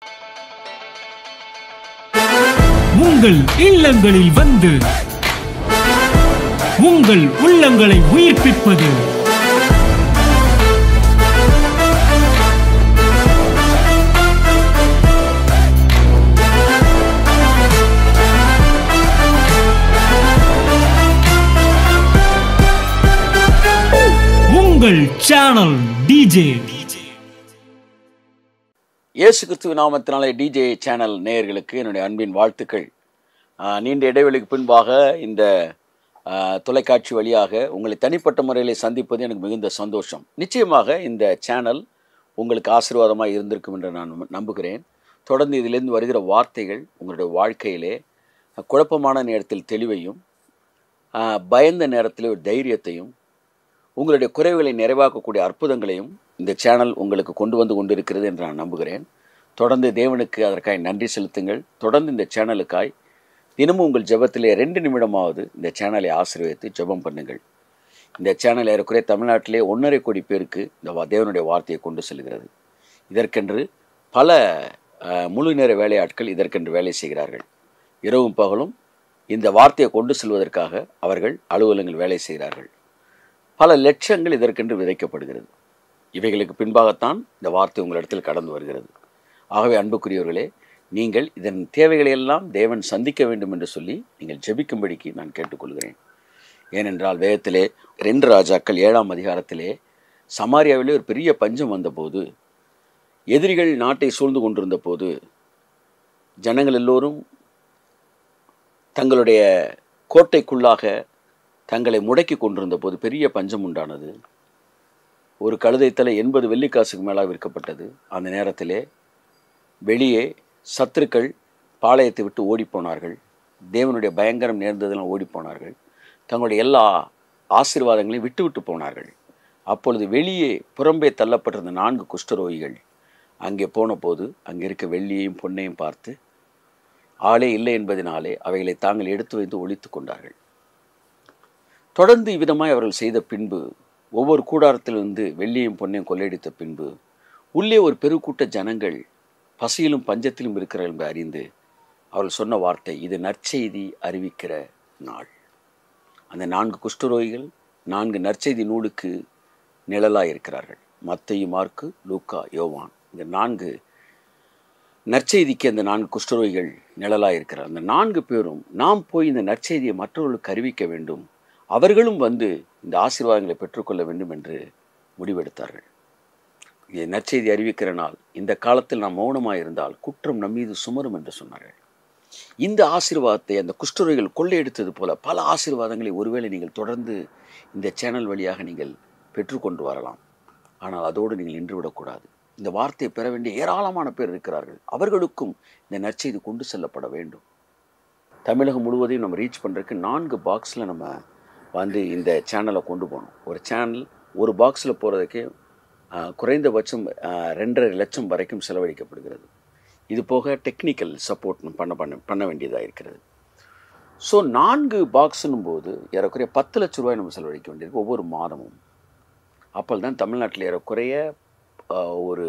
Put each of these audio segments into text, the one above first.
உங்கள் இல்லங்களில் வந்து உங்கள் உள்ளங்களை உயிர்ப்பிப்பது உங்கள் சேனல் டிஜே இயேசு கிறிஸ்துவ நாமத்தினாலே டிஜே சேனல் நேயர்களுக்கு என்னுடைய அன்பின் வாழ்த்துக்கள் ஆஹ் நீண்ட இடைவெளிக்கு பின்பாக இந்த ஆஹ், தொலைக்காட்சி வழியாக உங்களை தனிப்பட்ட முறையில் சந்திப்பது எனக்கு மிகுந்த சந்தோஷம் நிச்சயமாக இந்த சேனல் உங்களுக்கு ஆசீர்வாதமாக இருந்திருக்கும் என்று நான் நம்புகிறேன் தொடர்ந்து இதிலிருந்து வருகிற வார்த்தைகள் உங்களுடைய வாழ்க்கையிலே குழப்பமான நேரத்தில் தெளிவையும் ஆஹ், பயந்த நேரத்தில் ஒரு தைரியத்தையும் உங்களுடைய குறைவுகளை நிறைவாக்கக்கூடிய அற்புதங்களையும் இந்த சேனல் உங்களுக்கு கொண்டு வந்து கொண்டிருக்கிறது என்று நான் நம்புகிறேன் தொடர்ந்து தேவனுக்கு அதற்காய் நன்றி செலுத்துங்கள் தொடர்ந்து இந்த சேனலுக்காய் தினமும் உங்கள் ஜெபத்திலே ரெண்டு நிமிடமாவது இந்த சேனலை ஆசீர்வதித்து ஜெபம் பண்ணுங்கள் இந்த சேனல் ஏறக்குறைய தமிழ்நாட்டிலே ஒன்றரை கோடி பேருக்கு இந்த வா- தேவனுடைய வார்த்தையை கொண்டு செல்கிறது இதற்கென்று பல அஹ், முழு நேர வேலையாட்கள் இதற்கென்று வேலை செய்கிறார்கள் இரவும் பகலும் இந்த வார்த்தையை கொண்டு செல்வதற்காக அவர்கள் அலுவலகங்கள் வேலை செய்கிறார்கள் பல லட்சங்கள் இதற்கென்று விதைக்கப்படுகிறது இவைகளுக்கு பின்பாகத்தான் இந்த வார்த்தை உங்களிடத்தில் கடந்து வருகிறது ஆகவே அன்புக்குரியவர்களே நீங்கள் இதன் தேவைகளை எல்லாம் தேவன் சந்திக்க வேண்டும் என்று சொல்லி நீங்கள் ஜெபிக்கும்படிக்கு நான் கேட்டுக்கொள்கிறேன் ஏனென்றால் வேதத்திலே ரெண்டு ராஜாக்கள் ஏழாம் அதிகாரத்திலே சமாரியாவிலே ஒரு பெரிய பஞ்சம் வந்தபோது எதிரிகள் நாட்டை சூழ்ந்து கொண்டிருந்த போது ஜனங்கள் எல்லோரும் தங்களுடைய கோட்டைக்குள்ளாக தங்களை முடக்கி கொண்டிருந்த போது பெரிய பஞ்சம் உண்டானது ஒரு கழுதைத்தலை எண்பது வெள்ளிக்காசுக்கு மேலாக விற்கப்பட்டது அந்த நேரத்திலே வெளியே சத்துருக்கள் பாளையத்தை விட்டு ஓடிப்போனார்கள் தேவனுடைய பயங்கரம் நேர்ந்ததெல்லாம் ஓடிப்போனார்கள் தங்களுடைய எல்லா ஆசீர்வாதங்களையும் விட்டு விட்டு போனார்கள் அப்பொழுது வெளியே புறம்பே தள்ளப்பட்டிருந்த நான்கு குஷ்டரோகிகள் அங்கே போன போது அங்கே இருக்க வெள்ளியையும் பொன்னையும் பார்த்து ஆளே இல்லை என்பதினாலே அவைகளை தாங்கள் எடுத்து வைத்து ஒழித்து கொண்டார்கள் தொடர்ந்து இவ்விதமாய் அவர்கள் செய்த பின்பு ஒவ்வொரு கூடாரத்திலிருந்து வெள்ளியும் பொன்னையும் கொள்ளையடித்த பின்பு உள்ளே ஒரு பெருக்கூட்ட ஜனங்கள் பசியிலும் பஞ்சத்திலும் இருக்கிறார்கள் என்று அறிந்து அவர்கள் சொன்ன வார்த்தை இது நற்செய்தி அறிவிக்கிற நாள் அந்த நான்கு குஷ்டரோகிகள் நான்கு நற்செய்தி நூலுக்கு நிழலாய் இருக்கிறார்கள் மத்தையு மார்க்கு லூக்கா யோவான் இந்த நான்கு நற்செய்திக்கு அந்த நான்கு குஷ்டரோகிகள் நிழலாய் இருக்கிறார் அந்த நான்கு பேரும் நாம் போய் இந்த நற்செய்தியை மற்றவர்களுக்கு அறிவிக்க வேண்டும் அவர்களும் வந்து இந்த ஆசீர்வாதங்களை பெற்றுக்கொள்ள வேண்டும் என்று முடிவெடுத்தார்கள் இதை நற்செய்தி அறிவிக்கிற நாள் இந்த காலத்தில் நாம் மௌனமாக இருந்தால் குற்றம் நம் மீது சுமரும் என்று சொன்னார்கள் இந்த ஆசீர்வாதத்தை அந்த குஷ்டரோகிகள் கொள்ளையடித்தது போல பல ஆசீர்வாதங்களை ஒருவேளை நீங்கள் தொடர்ந்து இந்த சேனல் வழியாக நீங்கள் பெற்றுக்கொண்டு வரலாம் ஆனால் அதோடு நீங்கள் நின்று விடக்கூடாது இந்த வார்த்தையை பெற வேண்டிய ஏராளமான பேர் இருக்கிறார்கள் அவர்களுக்கும் இந்த நற்செய்தி கொண்டு செல்லப்பட வேண்டும் தமிழகம் முழுவதையும் நம்ம ரீச் பண்ணுறதுக்கு நான்கு பாக்ஸில் நம்ம வந்து இந்த சேனலை கொண்டு போகணும் ஒரு சேனல் ஒரு பாக்ஸில் போகிறதுக்கே குறைந்தபட்சம் ஆஹ், ரெண்டரை லட்சம் வரைக்கும் செலவழிக்கப்படுகிறது இது போக டெக்னிக்கல் சப்போர்ட் பண்ண பண்ண பண்ண வேண்டியதாக இருக்கிறது ஸோ நான்கு பாக்ஸுன்னும் போது ஏறக்குறைய பத்து லட்ச ரூபாய் நம்ம செலவழிக்க வேண்டியிருக்கு ஒவ்வொரு மாதமும் அப்போ தான் தமிழ்நாட்டில் ஏறக்குறைய ஆஹ், ஒரு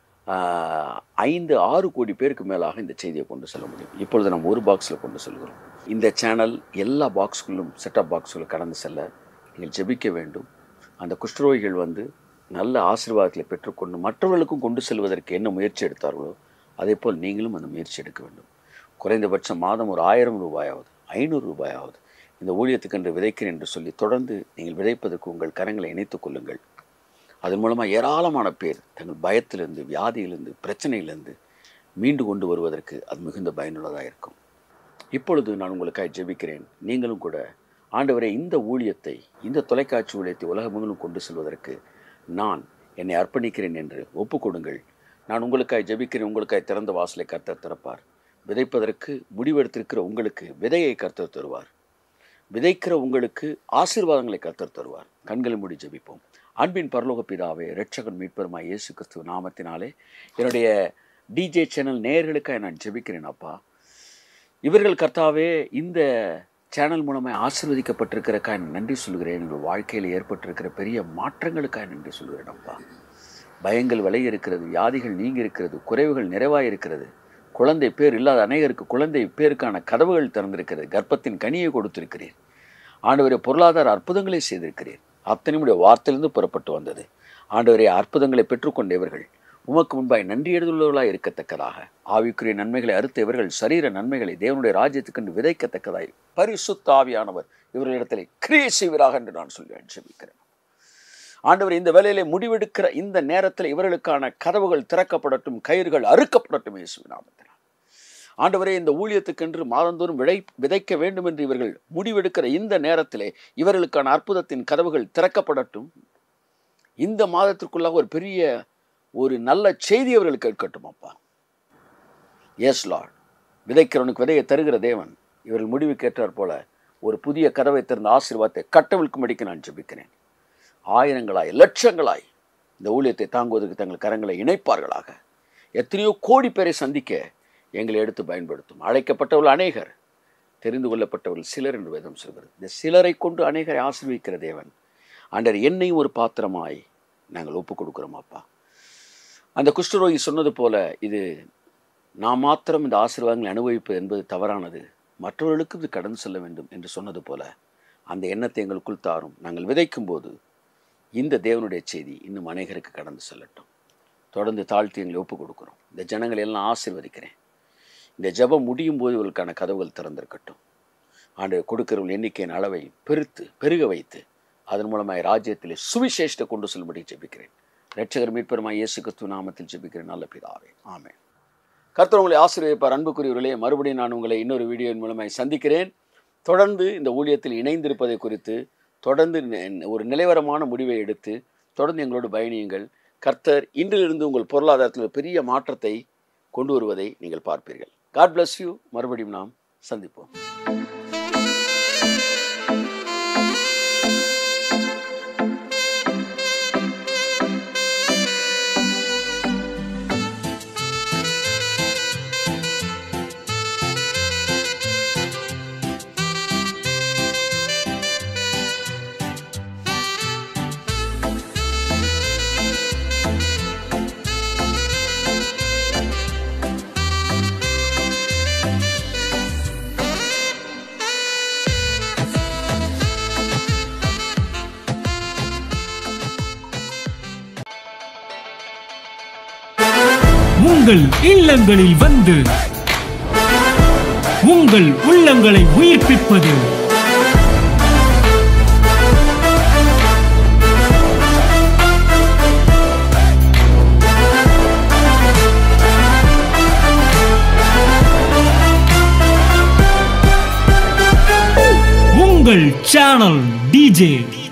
ஆஹ், ஐந்து ஆறு கோடி பேருக்கு மேலாக இந்த செய்தியை கொண்டு செல்ல முடியும் இப்பொழுது நம்ம ஒரு பாக்ஸில் கொண்டு செல்கிறோம் இந்த சேனல் எல்லா பாக்ஸ்களும் செட்டப் பாக்ஸ்களும் கடந்து செல்ல நீங்கள் ஜெபிக்க வேண்டும் அந்த குஷ்டரோகிகள் வந்து நல்ல ஆசீர்வாதங்களை பெற்றுக்கொண்டு மற்றவர்களுக்கும் கொண்டு செல்வதற்கு என்ன முயற்சி எடுத்தார்களோ அதே போல் நீங்களும் அந்த முயற்சி எடுக்க வேண்டும் குறைந்தபட்சம் மாதம் ஒரு ஆயிரம் ரூபாயாவது ஐநூறு ரூபாயாவது இந்த ஊழியத்துக்கென்று விதைக்கிறேன் என்று சொல்லி தொடர்ந்து நீங்கள் விதைப்பதற்கு உங்கள் கரங்களை இணைத்துக் கொள்ளுங்கள் அதன் மூலமாக ஏராளமான பேர் தங்கள் பயத்திலிருந்து வியாதியிலிருந்து பிரச்சனையிலிருந்து மீண்டு கொண்டு வருவதற்கு அது மிகுந்த பயனுள்ளதாக இருக்கும் இப்பொழுது நான் உங்களுக்காக ஜெபிக்கிறேன் நீங்களும் கூட ஆண்டவரே இந்த ஊழியத்தை இந்த தொலைக்காட்சி ஊழியத்தை உலகமெங்கிலும் கொண்டு செல்வதற்கு நான் என்னை அர்ப்பணிக்கிறேன் என்று ஒப்புக்கொடுங்கள் நான் உங்களுக்காய் ஜெபிக்கிறேன் உங்களுக்காய் திறந்த வாசலை கர்த்தர் திறப்பார் விதைப்பதற்கு முடிவெடுத்திருக்கிற உங்களுக்கு விதையை கர்த்தர் தருவார் விதைக்கிற உங்களுக்கு ஆசீர்வாதங்களை கர்த்தர் தருவார் கண்களை மூடி ஜெபிப்போம் அன்பின் பரலோக பிதாவே இரட்சகன் மீட்பெருமாய் இயேசு கிறிஸ்துவ நாமத்தினாலே என்னுடைய டிஜே சேனல் நேயர்களுக்காக நான் ஜெபிக்கிறேன் அப்பா இவர்கள் கர்த்தாவே இந்த சேனல் மூலமாக ஆசீர்வதிக்கப்பட்டிருக்கிறக்காக நன்றி சொல்கிறேன் எங்கள் வாழ்க்கையில் ஏற்பட்டிருக்கிற பெரிய மாற்றங்களுக்காக நன்றி சொல்கிறேன் அப்பா பயங்கள் விலை இருக்கிறது வியாதிகள் நீங்கி இருக்கிறது குறைவுகள் நிறைவாக இருக்கிறது குழந்தை பேர் இல்லாத அநேகருக்கு குழந்தை பேருக்கான கதவுகள் திறந்திருக்கிறது கர்ப்பத்தின் கனியை கொடுத்திருக்கிறீர் ஆண்டவரே பொருளாதார அற்புதங்களை செய்திருக்கிறீர் அத்தனையுடைய வார்த்தையிலிருந்து புறப்பட்டு வந்தது ஆண்டவரே அற்புதங்களை பெற்றுக்கொண்டவர்கள் உமக்கு முன்பாய் நன்றி எழுதுள்ளவர்களாய் இருக்கத்தக்கதாக ஆவிக்குரிய நன்மைகளை அறுத்த இவர்கள் சரீர நன்மைகளை தேவனுடைய ராஜ்யத்துக்கென்று விதைக்கத்தக்கதாய் பரிசுத்த ஆவியானவர் இவர்களிடத்திலே கிரியை செய்வராக என்று நான் சொல்லி ஜெபிக்கிறேன் ஆண்டவர் இந்த வேலையிலே முடிவெடுக்கிற இந்த நேரத்தில் இவர்களுக்கான கதவுகள் திறக்கப்படட்டும் கயிறுகள் அறுக்கப்படட்டும் இயேசுவின் நாமத்தில் ஆண்டவரே இந்த ஊழியத்துக்கென்று மாதந்தோறும் விளை விதைக்க வேண்டும் என்று இவர்கள் முடிவெடுக்கிற இந்த நேரத்திலே இவர்களுக்கான அற்புதத்தின் கதவுகள் திறக்கப்படட்டும் இந்த மாதத்திற்குள்ளாக ஒரு பெரிய ஒரு நல்ல செய்தி அவர்களுக்கு கேட்கட்டும் அப்பா எஸ் லார்ட் விதைக்கிறவனுக்கு விதையை தருகிற தேவன் இவர்கள் முடிவுக்கு ஏற்றாற் போல ஒரு புதிய கதவை திறந்த ஆசீர்வாதத்தை கட்டவிழ்க்கும்படிக்கு நான் ஜெபிக்கிறேன் ஆயிரங்களாய் லட்சங்களாய் இந்த ஊழியத்தை தாங்குவதற்கு தங்கள் கரங்களை இணைப்பார்களாக எத்தனையோ கோடி பேரை சந்திக்க எங்களை எடுத்து பயன்படுத்தும் அழைக்கப்பட்டவர்கள் அநேகர் தெரிந்து கொள்ளப்பட்டவர்கள் சிலர் என்று வேதம் சொல்கிறது இந்த சிலரை கொண்டு அநேகரை ஆசீர்வதிக்கிற தேவன் ஆண்டர் என்னையும் ஒரு பாத்திரமாய் நாங்கள் ஒப்புக் கொடுக்குறோம் அப்பா அந்த குஷ்டரோகி சொன்னது போல இது நான் மாத்திரம் இந்த ஆசீர்வாதங்களை அனுபவிப்பது என்பது தவறானது மற்றவர்களுக்கும் இது கடந்து செல்ல வேண்டும் என்று சொன்னது போல அந்த எண்ணத்தை எங்களுக்குள் தாரும் நாங்கள் விதைக்கும் போது இந்த தேவனுடைய செய்தி இன்னும் அநேகருக்கு கடந்து செல்லட்டும் தொடர்ந்து தாழ்த்தி எங்களை ஒப்புக் கொடுக்குறோம் இந்த ஜனங்களை எல்லாம் ஆசீர்வதிக்கிறேன் இந்த ஜெபம் முடியும் போது இவர்களுக்கான கதவுகள் திறந்திருக்கட்டும் ஆண்டு கொடுக்கிறவர்கள் எண்ணிக்கையின் அளவை பெருத்து பெருக வைத்து அதன் மூலமாய் ராஜ்யத்திலே சுவிசேஷத்தை கொண்டு செல்லும்படி ஜெபிக்கிறேன் ரட்சகர் மீட்பெருமாய் இயேசு கிறிஸ்துவ நாமத்தில் ஜெபிக்கிறேன் நல்ல பிதாவே ஆமென் கர்த்தர் உங்களை ஆசீர்வதிப்பார் அன்புக்குரியவர்களே மறுபடியும் நான் உங்களை இன்னொரு வீடியோவின் மூலமாய் சந்திக்கிறேன் தொடர்ந்து இந்த ஊழியத்தில் இணைந்திருப்பதை குறித்து தொடர்ந்து நி- ஒரு நிலைவரமான முடிவை எடுத்து தொடர்ந்து எங்களோடு பயணியுங்கள் கர்த்தர் இன்றிலிருந்து உங்கள் பொருளாதாரத்தில் ஒரு பெரிய மாற்றத்தை கொண்டு வருவதை நீங்கள் பார்ப்பீர்கள் காட் bless யூ மறுபடியும் நாம் சந்திப்போம் உங்கள் இல்லங்களில் வந்து உங்கள் உள்ளங்களை உயிர்ப்பிப்பது உங்கள் சேனல் டிஜே